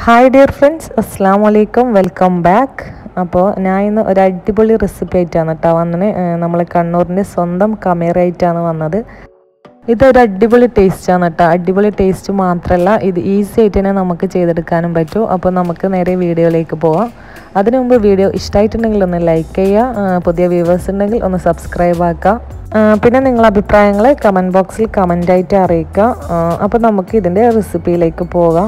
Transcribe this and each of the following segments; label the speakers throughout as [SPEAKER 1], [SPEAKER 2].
[SPEAKER 1] hi dear friends അസ്സാം വലൈക്കും welcome back അപ്പോൾ ഞാൻ ഇന്ന് ഒരു അടിപൊളി റെസിപ്പി ആയിട്ടാണ് കേട്ടോ വന്നത് നമ്മൾ കണ്ണൂരിൻ്റെ സ്വന്തം കമേറയായിട്ടാണ് വന്നത് ഇതൊരു അടിപൊളി ടേസ്റ്റാണ് കേട്ടോ അടിപൊളി ടേസ്റ്റ് മാത്രമല്ല ഇത് ഈസി ആയിട്ട് തന്നെ നമുക്ക് ചെയ്തെടുക്കാനും പറ്റും അപ്പോൾ നമുക്ക് നേരെ വീഡിയോയിലേക്ക് പോവാം അതിനു മുമ്പ് വീഡിയോ ഇഷ്ടമായിട്ടുണ്ടെങ്കിൽ ഒന്ന് ലൈക്ക് ചെയ്യുക ആ, പുതിയ വ്യൂവേഴ്സ് ഉണ്ടെങ്കിൽ ഒന്ന് സബ്സ്ക്രൈബ് ആക്കുക ആ, പിന്നെ നിങ്ങളുടെ അഭിപ്രായങ്ങൾ കമൻറ്റ് ബോക്സിൽ കമൻ്റായിട്ട് അറിയിക്കുക ആ, അപ്പോൾ നമുക്ക് ഇതിൻ്റെ റെസിപ്പിയിലേക്ക് പോകാം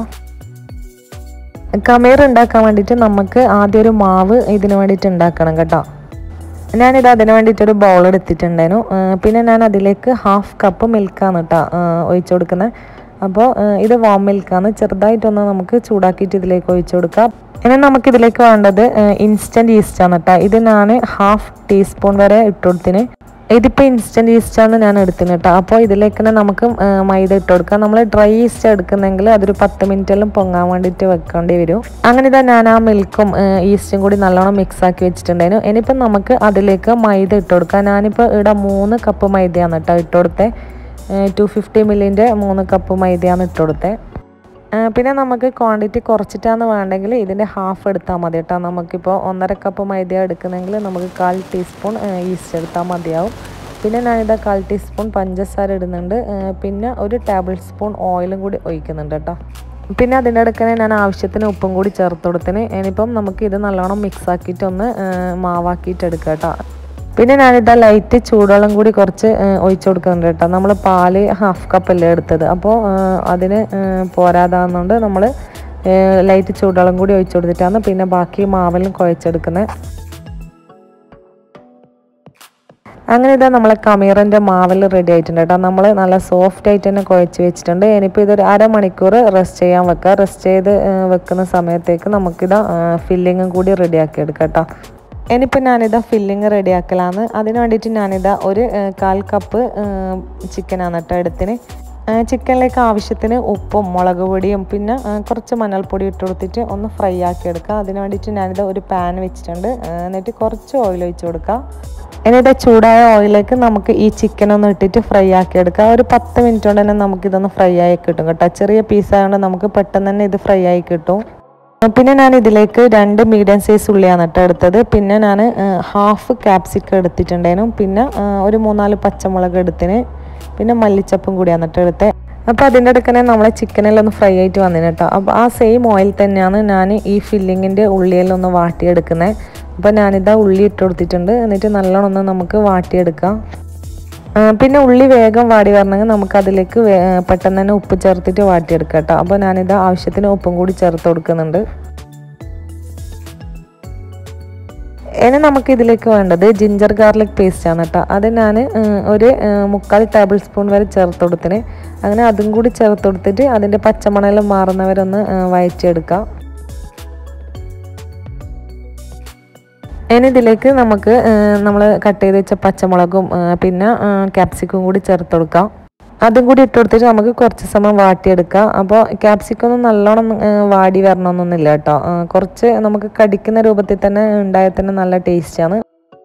[SPEAKER 1] കമീർ ഉണ്ടാക്കാൻ വേണ്ടിയിട്ട് നമുക്ക് ആദ്യം ഒരു മാവ് ഇതിന് വേണ്ടിയിട്ട് ഉണ്ടാക്കണം കേട്ടോ ഞാനിത് അതിന് വേണ്ടിയിട്ടൊരു ബൗൾ എടുത്തിട്ടുണ്ടായിരുന്നു ആ, പിന്നെ ഞാൻ അതിലേക്ക് ഹാഫ് കപ്പ് മിൽക്കാണ് കേട്ടോ ഒഴിച്ചു കൊടുക്കുന്നത് അപ്പോൾ ആ, ഇത് വാം മിൽക്കാണ് ചെറുതായിട്ടൊന്ന് നമുക്ക് ചൂടാക്കിയിട്ട് ഇതിലേക്ക് ഒഴിച്ചു കൊടുക്കാം ഇനി നമുക്ക് ഇതിലേക്ക് വേണ്ടത് ഇൻസ്റ്റൻറ്റ് ഈസ്റ്റാണ് കേട്ടോ ഇത് ഞാൻ ഹാഫ് ടീസ്പൂൺ വരെ ഇട്ടുകൊടുത്തിന് ഇതിപ്പോൾ ഇൻസ്റ്റൻറ്റ് ഈസ്റ്റാണ് ഞാൻ എടുത്തിന് കേട്ടോ അപ്പോൾ ഇതിലേക്ക് തന്നെ നമുക്ക് ആ, മൈദ ഇട്ട് കൊടുക്കാം നമ്മൾ ഡ്രൈ ഈസ്റ്റ് എടുക്കുന്നെങ്കിൽ അതൊരു പത്ത് മിനിറ്റെല്ലാം പൊങ്ങാൻ വേണ്ടിയിട്ട് വെക്കേണ്ടി വരും അങ്ങനെ ഇതാ ഞാൻ ആ മിൽക്കും ഈസ്റ്റും കൂടി നല്ലോണം മിക്സ് ആക്കി വെച്ചിട്ടുണ്ടായിരുന്നു ഇനിയിപ്പം നമുക്ക് അതിലേക്ക് മൈദ ഇട്ട് കൊടുക്കാം ഞാനിപ്പോൾ ഇവിടെ മൂന്ന് കപ്പ് മൈദയാണ് കേട്ടോ ഇട്ട് കൊടുത്തത് ടു ഫിഫ്റ്റി മില്ലിൻ്റെ മൂന്ന് കപ്പ് മൈദയാണ് ഇട്ട് കൊടുത്തത് ആ, പിന്നെ നമുക്ക് ക്വാണ്ടിറ്റി കുറച്ചിട്ടാണ് വേണ്ടെങ്കിൽ ഇതിൻ്റെ ഹാഫ് എടുത്താൽ മതി കേട്ടോ നമുക്കിപ്പോൾ ഒന്നര കപ്പ് മൈദ എടുക്കുന്നെങ്കിൽ നമുക്ക് കാൽ ടീസ്പൂൺ ഈസ്റ്റ് എടുത്താൽ മതിയാവും പിന്നെ ഞാനിതാ കാൽ ടീസ്പൂൺ പഞ്ചസാര ഇടുന്നുണ്ട് ആ, പിന്നെ ഒരു ടേബിൾ സ്പൂൺ ഓയിലും കൂടി ഒഴിക്കുന്നുണ്ട് കേട്ടോ പിന്നെ അതിൻ്റെ ഇടയ്ക്ക് ഞാൻ ആവശ്യത്തിന് ഉപ്പും കൂടി ചേർത്ത് കൊടുത്തിന് ഇനിയിപ്പം നമുക്ക് ഇത് നല്ലോണം മിക്സ് ആക്കിയിട്ട് ഒന്ന് ആ, മാവാക്കിയിട്ട് എടുക്കാം കേട്ടോ പിന്നെ ഞാനിതാ ലൈറ്റ് ചൂടുവെള്ളം കൂടി കുറച്ച് ഏഹ്, ഒഴിച്ചു കൊടുക്കുന്നുണ്ട് കേട്ടോ നമ്മൾ പാല് ഹാഫ് കപ്പല്ലേ എടുത്തത് അപ്പോൾ ഏഹ്, അതിന് ഏഹ്, പോരാതാകുന്നതുകൊണ്ട് നമ്മൾ ലൈറ്റ് ചൂടുവെള്ളം കൂടി ഒഴിച്ചു കൊടുത്തിട്ടാണ് പിന്നെ ബാക്കി മാവെല്ലാം കുഴച്ചെടുക്കുന്നത് അങ്ങനെ ഇതാ നമ്മളെ കമീറിൻ്റെ മാവൽ റെഡി ആയിട്ടുണ്ട് കേട്ടോ നമ്മൾ നല്ല സോഫ്റ്റ് ആയിട്ട് തന്നെ കുഴച്ച് വെച്ചിട്ടുണ്ട് ഇനിയിപ്പോൾ ഇതൊരു അരമണിക്കൂർ റെസ്റ്റ് ചെയ്യാൻ വെക്കുക റെസ്റ്റ് ചെയ്ത് ഏഹ്, വെക്കുന്ന സമയത്തേക്ക് നമുക്കിതാ ഫില്ലിങ്ങും കൂടി റെഡിയാക്കി എടുക്കാം കേട്ടോ ഇനിയിപ്പോൾ ഞാനിതാ ഫില്ലിങ് റെഡിയാക്കലാണ് അതിന് വേണ്ടിയിട്ട് ഞാനിതാ ഒരു ഏഹ്, കാൽ കപ്പ് ചിക്കനാണ് കേട്ടോ എടുത്തിന് ഏഹ്, ചിക്കനിലേക്ക് ആവശ്യത്തിന് ഉപ്പും മുളക് പൊടിയും പിന്നെ ഏഹ്, കുറച്ച് മഞ്ഞൾപ്പൊടി ഇട്ട് കൊടുത്തിട്ട് ഒന്ന് ഫ്രൈ ആക്കി എടുക്കുക അതിന് വേണ്ടിയിട്ട് ഞാനിത് ഒരു പാൻ വെച്ചിട്ടുണ്ട് ഏഹ്, എന്നിട്ട് കുറച്ച് ഓയിൽ ഒഴിച്ച് കൊടുക്കുക എന്നിട്ട് ചൂടായ ഓയിലേക്ക് നമുക്ക് ഈ ചിക്കൻ ഒന്ന് ഇട്ടിട്ട് ഫ്രൈ ആക്കി എടുക്കാം ഒരു പത്ത് മിനിറ്റ് കൊണ്ട് തന്നെ നമുക്കിതൊന്ന് ഫ്രൈ ആയി കിട്ടും കേട്ടോ ചെറിയ പീസായതുകൊണ്ട് നമുക്ക് പെട്ടെന്ന് തന്നെ ഇത് ഫ്രൈ ആയി കിട്ടും പിന്നെ ഞാൻ ഇതിലേക്ക് രണ്ട് മീഡിയം സൈസ് ഉള്ളിയാണ് കേട്ടോ എടുത്തത് പിന്നെ ഞാൻ ഹാഫ് ക്യാപ്സിക്കം എടുത്തിട്ടുണ്ടായിരുന്നു പിന്നെ ആ, ഒരു മൂന്നാല് പച്ചമുളക് എടുത്തിന് പിന്നെ മല്ലിച്ചപ്പും കൂടിയാണ് കേട്ടോ എടുത്തത് അപ്പോൾ അതിൻ്റെ ഇടയ്ക്ക് തന്നെ നമ്മളെ ചിക്കനെല്ലാം ഒന്ന് ഫ്രൈ ആയിട്ട് വന്നിന് കേട്ടോ അപ്പോൾ ആ സെയിം ഓയിൽ തന്നെയാണ് ഞാൻ ഈ ഫില്ലിങ്ങിൻ്റെ ഉള്ളിയെല്ലാം ഒന്ന് വാട്ടിയെടുക്കുന്നത് അപ്പോൾ ഞാനിതാ ഉള്ളി ഇട്ട് കൊടുത്തിട്ടുണ്ട് എന്നിട്ട് നല്ലോണം ഒന്ന് നമുക്ക് വാട്ടിയെടുക്കാം ആ, പിന്നെ ഉള്ളി വേഗം വാടി വരണമെങ്കിൽ നമുക്ക് അതിലേക്ക് വേ- ആ, പെട്ടെന്ന് തന്നെ ഉപ്പ് ചേർത്തിട്ട് വാട്ടിയെടുക്കാം കേട്ടോ അപ്പോൾ ഞാനിത് ആവശ്യത്തിന് ഉപ്പും കൂടി ചേർത്ത് കൊടുക്കുന്നുണ്ട് ഇനി നമുക്ക് ഇതിലേക്ക് വേണ്ടത് ജിഞ്ചർ ഗാർലിക് പേസ്റ്റ് ആണ് കേട്ടോ അത് ഞാൻ ഒരു ആ, മുക്കാൽ ടേബിൾ സ്പൂൺ വരെ ചേർത്ത് കൊടുത്തിന് അങ്ങനെ അതും കൂടി ചേർത്ത് കൊടുത്തിട്ട് അതിൻ്റെ പച്ചമണെല്ലാം മാറുന്നവരൊന്ന് ആ, വഴറ്റിയെടുക്കാം ഇനി ഇതിലേക്ക് നമുക്ക് നമ്മൾ കട്ട് ചെയ്ത് വെച്ച പച്ചമുളകും ആ, പിന്നെ ക്യാപ്സിക്കും കൂടി ചേർത്ത് കൊടുക്കാം അതും കൂടി ഇട്ട് കൊടുത്തിട്ട് നമുക്ക് കുറച്ച് സമയം വാട്ടിയെടുക്കാം അപ്പോൾ ക്യാപ്സിക്കം ഒന്നും നല്ലോണം ആ, വാടി വരണമെന്നൊന്നുമില്ല കേട്ടോ ആ, കുറച്ച് നമുക്ക് കടിക്കുന്ന രൂപത്തിൽ തന്നെ ഉണ്ടായാൽ തന്നെ നല്ല ടേസ്റ്റാണ്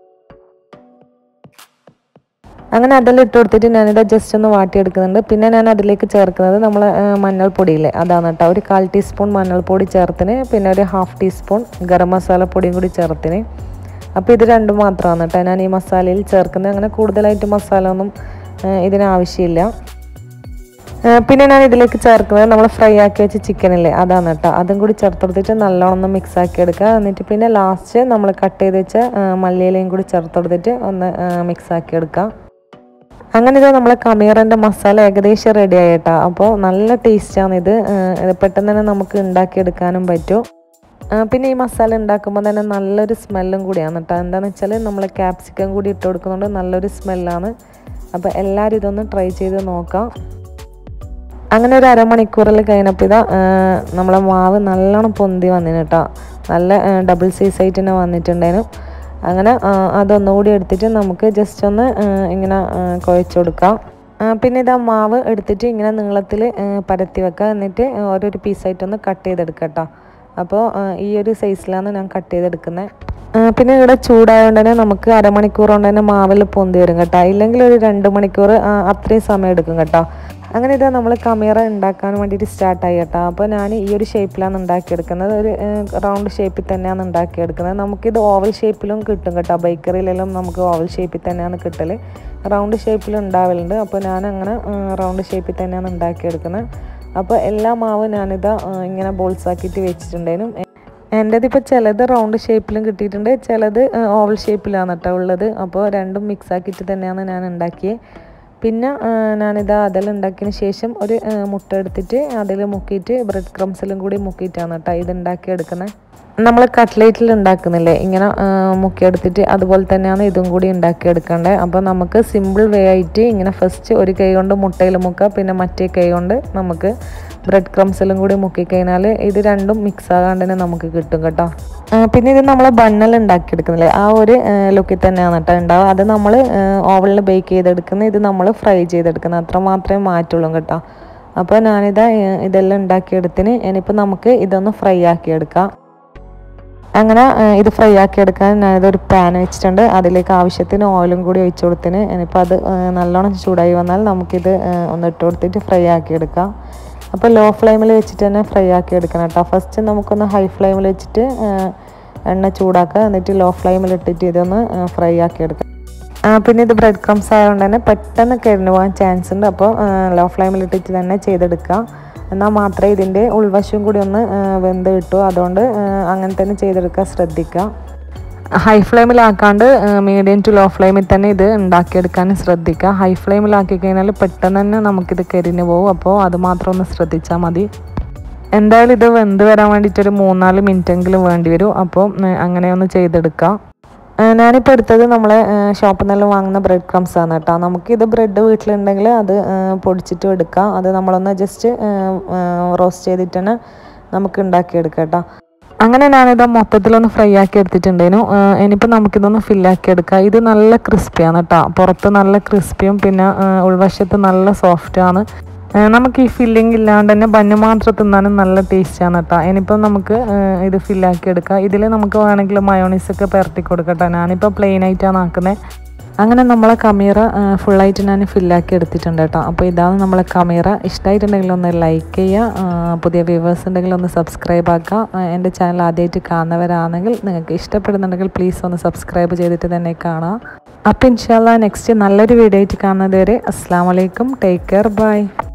[SPEAKER 1] അങ്ങനെ അതെല്ലാം ഇട്ട് കൊടുത്തിട്ട് ഞാനിത് ജസ്റ്റ് ഒന്ന് വാട്ടിയെടുക്കുന്നുണ്ട് പിന്നെ ഞാൻ അതിലേക്ക് ചേർക്കുന്നത് നമ്മൾ മഞ്ഞൾപ്പൊടിയില്ലേ അതാണ് കേട്ടോ ഒരു കാൽ ടീസ്പൂൺ മഞ്ഞൾപ്പൊടി ചേർത്തിന് പിന്നെ ഒരു ഹാഫ് ടീസ്പൂൺ ഗരം മസാല പൊടിയും കൂടി ചേർത്തിന് അപ്പോൾ ഇത് രണ്ടും മാത്രമാണ് കേട്ടോ ഞാൻ ഈ മസാലയിൽ ചേർക്കുന്നത് അങ്ങനെ കൂടുതലായിട്ട് മസാല ഒന്നും ആ, ഇതിന് ആവശ്യമില്ല ആ, പിന്നെ ഞാൻ ഇതിലേക്ക് ചേർക്കുന്നത് നമ്മൾ ഫ്രൈ ആക്കി വെച്ച ചിക്കനില്ലേ അതാണ് കേട്ടോ അതും കൂടി ചേർത്ത് കൊടുത്തിട്ട് നല്ലോണം ഒന്ന് മിക്സ് ആക്കി എടുക്കുക എന്നിട്ട് പിന്നെ ലാസ്റ്റ് നമ്മൾ കട്ട് ചെയ്ത് വെച്ച ആ, മല്ലിയിലയും കൂടി ചേർത്ത് കൊടുത്തിട്ട് ഒന്ന് മിക്സ് ആക്കി എടുക്കുക അങ്ങനെ ഇത് നമ്മളെ കമീറിൻ്റെ മസാല ഏകദേശം റെഡി ആയിട്ടാ അപ്പോൾ നല്ല ടേസ്റ്റാണ് ഇത് ഏഹ് ഇത് പെട്ടെന്ന് തന്നെ നമുക്ക് ഉണ്ടാക്കിയെടുക്കാനും പറ്റും ഏഹ് പിന്നെ ഈ മസാല ഉണ്ടാക്കുമ്പോൾ തന്നെ നല്ലൊരു സ്മെല്ലും കൂടിയാണ് കേട്ടോ എന്താണെന്ന് വെച്ചാൽ നമ്മൾ ക്യാപ്സിക്കം കൂടി ഇട്ട് കൊടുക്കുന്നുണ്ട് നല്ലൊരു സ്മെല്ലാണ് അപ്പോൾ എല്ലാവരും ഇതൊന്ന് ട്രൈ ചെയ്ത് നോക്കാം അങ്ങനെ ഒരു അരമണിക്കൂറിൽ കഴിഞ്ഞപ്പോൾ ഇതാ ഏഹ് നമ്മളെ മാവ് നല്ലോണം പൊന്തി വന്നിന് കേട്ടോ നല്ല ഡബിൾ സൈസ് ആയിട്ട് തന്നെ വന്നിട്ടുണ്ടായിരുന്നു അങ്ങനെ ആ, അതൊന്നുകൂടി എടുത്തിട്ട് നമുക്ക് ജസ്റ്റ് ഒന്ന് ആ, ഇങ്ങനെ ആ, കുഴച്ച് കൊടുക്കാം ആ, പിന്നെ ഇതാ മാവ് എടുത്തിട്ട് ഇങ്ങനെ നീളത്തിൽ പരത്തി വെക്കുക എന്നിട്ട് ഓരോരു പീസായിട്ടൊന്ന് കട്ട് ചെയ്തെടുക്കുക കേട്ടോ അപ്പോൾ ഈ ഒരു സൈസിലാണ് ഞാൻ കട്ട് ചെയ്തെടുക്കുന്നത് പിന്നെ ഇവിടെ ചൂടായതുകൊണ്ട് തന്നെ നമുക്ക് അരമണിക്കൂർ കൊണ്ട് തന്നെ മാവിൽ പൊന്തി വരും കേട്ടോ ഇല്ലെങ്കിൽ ഒരു രണ്ട് മണിക്കൂർ ആ, അത്രയും സമയം എടുക്കും കേട്ടോ അങ്ങനെ ഇതാ നമ്മൾ കമീറ ഉണ്ടാക്കാൻ വേണ്ടിയിട്ട് സ്റ്റാർട്ടായി കേട്ടോ അപ്പോൾ ഞാൻ ഈ ഒരു ഷേപ്പിലാണ് ഉണ്ടാക്കിയെടുക്കുന്നത് ഒരു റൗണ്ട് ഷേപ്പിൽ തന്നെയാണ് ഉണ്ടാക്കിയെടുക്കുന്നത് നമുക്കിത് ഓവൽ ഷേപ്പിലും കിട്ടും കേട്ടോ ബേക്കറിയിലെല്ലാം നമുക്ക് ഓവൽ ഷേപ്പിൽ തന്നെയാണ് കിട്ടൽ റൗണ്ട് ഷേപ്പിൽ ഉണ്ടാവലുണ്ട് അപ്പോൾ ഞാൻ അങ്ങനെ റൗണ്ട് ഷേപ്പിൽ തന്നെയാണ് ഉണ്ടാക്കിയെടുക്കുന്നത് അപ്പോൾ എല്ലാ മാവും ഞാനിതാ ആ, ഇങ്ങനെ ബോൾസ് ആക്കിയിട്ട് വെച്ചിട്ടുണ്ടേനും എൻ്റെത് ഇപ്പോൾ ചിലത് റൗണ്ട് ഷേപ്പിലും കിട്ടിയിട്ടുണ്ട് ചിലത് ഓവൽ ഷേപ്പിലാണ് കേട്ടോ ഉള്ളത് അപ്പോൾ രണ്ടും മിക്സ് ആക്കിയിട്ട് തന്നെയാണ് ഞാൻ ഉണ്ടാക്കിയത് പിന്നെ ആ, ഞാനിത് അതെല്ലാം ഉണ്ടാക്കിയതിന് ശേഷം ഒരു ആ, മുട്ട എടുത്തിട്ട് അതിൽ മുക്കിയിട്ട് ബ്രെഡ് ക്രംസിലും കൂടി മുക്കിയിട്ടാണ് കേട്ടോ ഇത് ഉണ്ടാക്കിയെടുക്കുന്നത് നമ്മൾ കട്ട്ലേറ്റിൽ ഉണ്ടാക്കുന്നില്ലേ ഇങ്ങനെ ആ, മുക്കിയെടുത്തിട്ട് അതുപോലെ തന്നെയാണ് ഇതും കൂടി ഉണ്ടാക്കിയെടുക്കേണ്ടത് അപ്പോൾ നമുക്ക് സിമ്പിൾ വേ ആയിട്ട് ഇങ്ങനെ ഫസ്റ്റ് ഒരു കൈ കൊണ്ട് മുട്ടയിൽ മുക്കുക പിന്നെ മറ്റേ കൈ കൊണ്ട് നമുക്ക് ബ്രെഡ് ക്രംസിലും കൂടി മുക്കിക്കഴിഞ്ഞാൽ ഇത് രണ്ടും മിക്സ് ആകാണ്ട് തന്നെ നമുക്ക് കിട്ടും കേട്ടോ ആ, പിന്നെ ഇത് നമ്മൾ ബണ്ണൽ ഉണ്ടാക്കിയെടുക്കുന്നില്ലേ ആ ഒരു ലുക്കിൽ തന്നെയാണ് കേട്ടോ ഉണ്ടാവുക അത് നമ്മൾ ഓവനിൽ ബേക്ക് ചെയ്തെടുക്കുന്നത് ഇത് നമ്മൾ ഫ്രൈ ചെയ്തെടുക്കുന്നത് അത്ര മാത്രമേ മാറ്റുള്ളൂ കേട്ടോ അപ്പോൾ ഞാനിതാ ഏ, ഇതെല്ലാം ഉണ്ടാക്കിയെടുത്തിന് ഇനിയിപ്പോൾ നമുക്ക് ഇതൊന്ന് ഫ്രൈ ആക്കിയെടുക്കാം അങ്ങനെ ആ, ഇത് ഫ്രൈ ആക്കി എടുക്കാൻ ഞാനിതൊരു പാൻ വെച്ചിട്ടുണ്ട് അതിലേക്ക് ആവശ്യത്തിന് ഓയിലും കൂടി ഒഴിച്ചു കൊടുത്തിന് ഇനിയിപ്പോൾ അത് ആ, നല്ലോണം ചൂടായി വന്നാൽ നമുക്കിത് ആ, ഒന്ന് ഇട്ട് കൊടുത്തിട്ട് ഫ്രൈ ആക്കി എടുക്കാം അപ്പോൾ ലോ ഫ്ലെയിമിൽ വെച്ചിട്ട് തന്നെ ഫ്രൈ ആക്കി എടുക്കണം കേട്ടോ ഫസ്റ്റ് നമുക്കൊന്ന് ഹൈ ഫ്ലെയിമിൽ വെച്ചിട്ട് ആ, എണ്ണ ചൂടാക്കുക എന്നിട്ട് ലോ ഫ്ലെയിമിൽ ഇട്ടിട്ട് ഇതൊന്ന് ഫ്രൈ ആക്കി എടുക്കാം ആ, പിന്നെ ഇത് ബ്രെഡ് ക്രംസ് ആയതുകൊണ്ട് തന്നെ പെട്ടെന്ന് കരിഞ്ഞു പോകാൻ ചാൻസ് ഉണ്ട് അപ്പോൾ ലോ ഫ്ലെയിമിൽ ഇട്ടിട്ട് തന്നെ ചെയ്തെടുക്കുക എന്നാൽ മാത്രമേ ഇതിൻ്റെ ഉൾവശവും കൂടി ഒന്ന് ആ, വെന്ത് കിട്ടൂ അതുകൊണ്ട് ആ, അങ്ങനെ തന്നെ ചെയ്തെടുക്കാൻ ശ്രദ്ധിക്കുക ഹൈ ഫ്ലെയിമിലാക്കാണ്ട് മീഡിയം ടു ലോ ഫ്ലെയിമിൽ തന്നെ ഇത് ഉണ്ടാക്കിയെടുക്കാൻ ശ്രദ്ധിക്കുക ഹൈ ഫ്ലെയിമിലാക്കി കഴിഞ്ഞാൽ പെട്ടെന്ന് തന്നെ നമുക്കിത് കരിഞ്ഞു പോകും അപ്പോൾ അത് മാത്രം ഒന്ന് ശ്രദ്ധിച്ചാൽ മതി എന്തായാലും ഇത് വെന്ത് വരാൻ വേണ്ടിയിട്ട് ഒരു മൂന്നാല് മിനിറ്റ് എങ്കിലും വേണ്ടി വരും അപ്പോൾ ഉം, അങ്ങനെ ഒന്ന് ചെയ്തെടുക്കാം ആ, ഞാനിപ്പോൾ എടുത്തത് നമ്മളെ ഷോപ്പിൽ നിന്നെല്ലാം വാങ്ങുന്ന ബ്രെഡ് ക്രംസ് ആണ് കേട്ടോ നമുക്കിത് ബ്രെഡ് വീട്ടിലുണ്ടെങ്കിൽ അത് ആ, പൊടിച്ചിട്ട് എടുക്കാം അത് നമ്മളൊന്ന് ജസ്റ്റ് റോസ്റ്റ് ചെയ്തിട്ട് തന്നെ നമുക്ക് ഉണ്ടാക്കിയെടുക്കാം കേട്ടോ അങ്ങനെ ഞാനിത് മൊത്തത്തിലൊന്ന് ഫ്രൈ ആക്കി എടുത്തിട്ടുണ്ടേനു ആ, ഇനിയിപ്പോൾ നമുക്കിതൊന്ന് ഫില്ലാക്കി എടുക്കാം ഇത് നല്ല ക്രിസ്പിയാണ് കേട്ടോ പുറത്ത് നല്ല ക്രിസ്പിയും പിന്നെ ആ, ഉൾവശത്ത് നല്ല സോഫ്റ്റാണ് നമുക്ക് ഈ ഫില്ലിംഗ് ഇല്ലാണ്ട് തന്നെ ബന്ന് മാത്രം തിന്നാനും നല്ല ടേസ്റ്റാണ് കേട്ടോ ഇനിയിപ്പോൾ നമുക്ക് ആ, ഇത് ഫില്ലാക്കി എടുക്കാം ഇതിൽ നമുക്ക് വേണമെങ്കിൽ മയോണീസൊക്കെ പുരട്ടി കൊടുക്കട്ടെ ഞാനിപ്പോൾ പ്ലെയിൻ ആയിട്ടാണ് ആക്കുന്നത് അങ്ങനെ നമ്മളെ കമീറ ഫുള്ളായിട്ട് ഞാൻ ഫില്ലാക്കി എടുത്തിട്ടുണ്ട് കേട്ടോ അപ്പോൾ ഇതാണ് നമ്മളെ കമീറ ഇഷ്ടമായിട്ടുണ്ടെങ്കിൽ ഒന്ന് ലൈക്ക് ചെയ്യുക ആ, പുതിയ വ്യൂവേഴ്സ് ഉണ്ടെങ്കിൽ ഒന്ന് സബ്സ്ക്രൈബ് ആക്കുക ആ, എൻ്റെ ചാനൽ ആദ്യമായിട്ട് കാണുന്നവരാണെങ്കിൽ നിങ്ങൾക്ക് ഇഷ്ടപ്പെടുന്നുണ്ടെങ്കിൽ പ്ലീസ് ഒന്ന് സബ്സ്ക്രൈബ് ചെയ്തിട്ട് തന്നെ കാണാം അപ്പോൾ ഇൻഷാല്ല നെക്സ്റ്റ് നല്ലൊരു വീഡിയോ ആയിട്ട് കാണുന്നത് വരെ അസ്സാം വലൈക്കും ടേക്ക് കെയർ ബൈ